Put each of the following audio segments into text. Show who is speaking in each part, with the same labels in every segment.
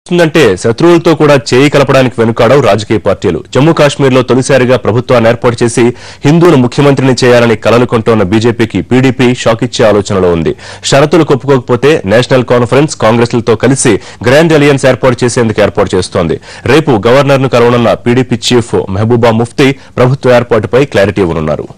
Speaker 1: వస్తుందంటే శత్రువులతో కూడా చేయి కలపడానికి వెనుకాడవు రాజకీయ పార్టీలు జమ్మూ కాశ్మీర్లో తొలిసారిగా ప్రభుత్వాన్ని ఏర్పాటు చేసి హిందువుల ముఖ్యమంత్రిని చేయాలని కలలు కొంటోన్న బీజేపీకి పీడీపీ షాక్ ఇచ్చే ఆలోచనలో ఉంది షరతులు కొప్పుకోకపోతే నేషనల్ కాన్ఫరెన్స్ కాంగ్రెస్లతో కలిసి గ్రాండ్ అలియన్స్ ఏర్పాటు చేసేందుకు ఏర్పాటు చేస్తోంది రేపు గవర్నర్ను కలవనున్న పీడీపీ చీఫ్ మెహబూబా ముఫ్తీ ప్రభుత్వ ఏర్పాటుపై క్లారిటీ ఇవ్వనున్నారు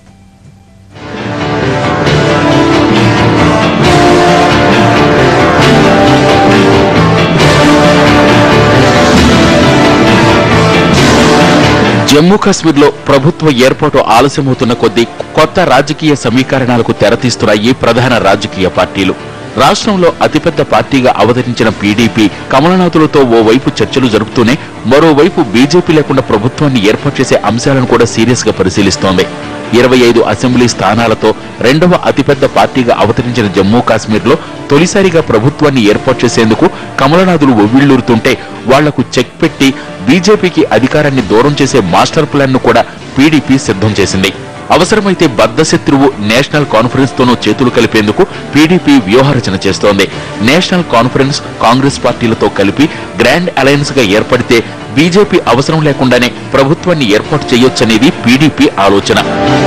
Speaker 2: జమ్మూ కాశ్మీర్లో ప్రభుత్వ ఏర్పాటు ఆలస్యమవుతున్న కొద్దీ కొత్త రాజకీయ సమీకరణాలకు తెరతీస్తున్నాయి ప్రధాన రాజకీయ పార్టీలు రాష్ట్రంలో అతిపెద్ద పార్టీగా అవతరించిన పీడీపీ కమలనాథులతో ఓవైపు చర్చలు జరుపుతూనే మరోవైపు బీజేపీ లేకుండా ప్రభుత్వాన్ని ఏర్పాటు చేసే అంశాలను కూడా సీరియస్ గా పరిశీలిస్తోంది ఇరవై ఐదు అసెంబ్లీ స్థానాలతో రెండవ అతిపెద్ద పార్టీగా అవతరించిన జమ్మూ కాశ్మీర్లో తొలిసారిగా ప్రభుత్వాన్ని ఏర్పాటు చేసేందుకు కమలనాథులు ఒవ్విళ్లూరుతుంటే వాళ్లకు చెక్ పెట్టి బీజేపీకి అధికారాన్ని దూరం చేసే మాస్టర్ ప్లాన్ ను కూడా పీడీపీ సిద్ధం చేసింది అవసరమైతే బద్దశత్రువు నేషనల్ కాన్ఫరెన్స్ తోనూ చేతులు కలిపేందుకు పీడీపీ వ్యూహరచన చేస్తోంది నేషనల్ కాన్ఫరెన్స్ కాంగ్రెస్ పార్టీలతో కలిపి గ్రాండ్ అలయన్స్ గా ఏర్పడితే బీజేపీ అవసరం లేకుండానే ప్రభుత్వాన్ని ఏర్పాటు చేయొచ్చనేది పీడీపీ ఆలోచన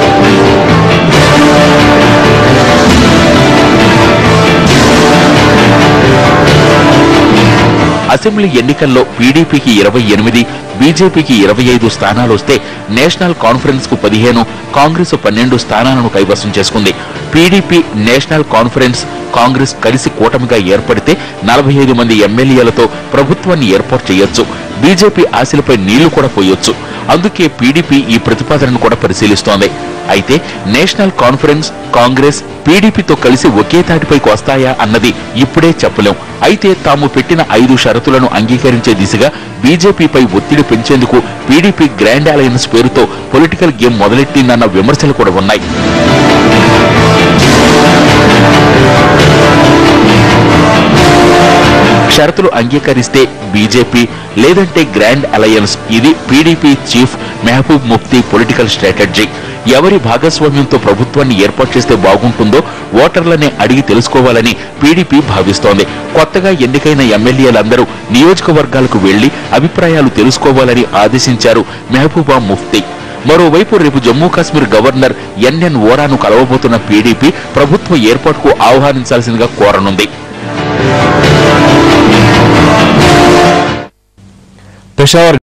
Speaker 2: అసెంబ్లీ ఎన్నికల్లో పీడీపీకి ఇరవై ఎనిమిది బీజేపీకి ఇరవై ఐదు స్థానాలు వస్తే నేషనల్ కాన్ఫరెన్స్ కు పదిహేను కాంగ్రెస్ పన్నెండు స్థానాలను కైవసం చేసుకుంది పీడీపీ నేషనల్ కాన్ఫరెన్స్ కాంగ్రెస్ కలిసి కూటమిగా ఏర్పడితే నలభై ఐదు మంది ఎమ్మెల్యేలతో ప్రభుత్వాన్ని ఏర్పాటు చేయొచ్చు బీజేపీ ఆశలపై నీళ్లు కూడా పోయొచ్చు అందుకే పీడీపీ ఈ ప్రతిపాదనను కూడా పరిశీలిస్తోంది అయితే నేషనల్ కాన్ఫరెన్స్ కాంగ్రెస్ పీడీపీతో కలిసి ఒకే తాటిపైకి వస్తాయా అన్నది ఇప్పుడే చెప్పలేం అయితే తాము పెట్టిన ఐదు షరతులను అంగీకరించే దిశగా బీజేపీపై ఒత్తిడి పెంచేందుకు పీడీపీ గ్రాండ్ అలయన్స్ పేరుతో పొలిటికల్ గేమ్ మొదలెట్టిందన్న విమర్శలు కూడా ఉన్నాయి షరతులు అంగీకరిస్తే బీజేపీ లేదంటే గ్రాండ్ అలయన్స్ ఇది PDP chief Mehbooba Mufti political strategy ఎవరి భాగస్వామ్యంతో ప్రభుత్వాన్ని ఏర్పాటు చేస్తే బాగుంటుందో ఓటర్లనే అడిగి తెలుసుకోవాలని పీడీపీ భావిస్తోంది కొత్తగా ఎన్నికైన ఎమ్మెల్యేలందరూ నియోజకవర్గాలకు వెళ్లి అభిప్రాయాలు తెలుసుకోవాలని ఆదేశించారు మెహబూబా ముఫ్తీ మరోవైపు రేపు జమ్మూ కాశ్మీర్ గవర్నర్ ఎన్ఎన్ ఓరాను కలవబోతున్న పీడీపీ ప్రభుత్వ ఏర్పాటుకు ఆహ్వానించాల్సిందిగా కోరనుంది
Speaker 1: పెషావర్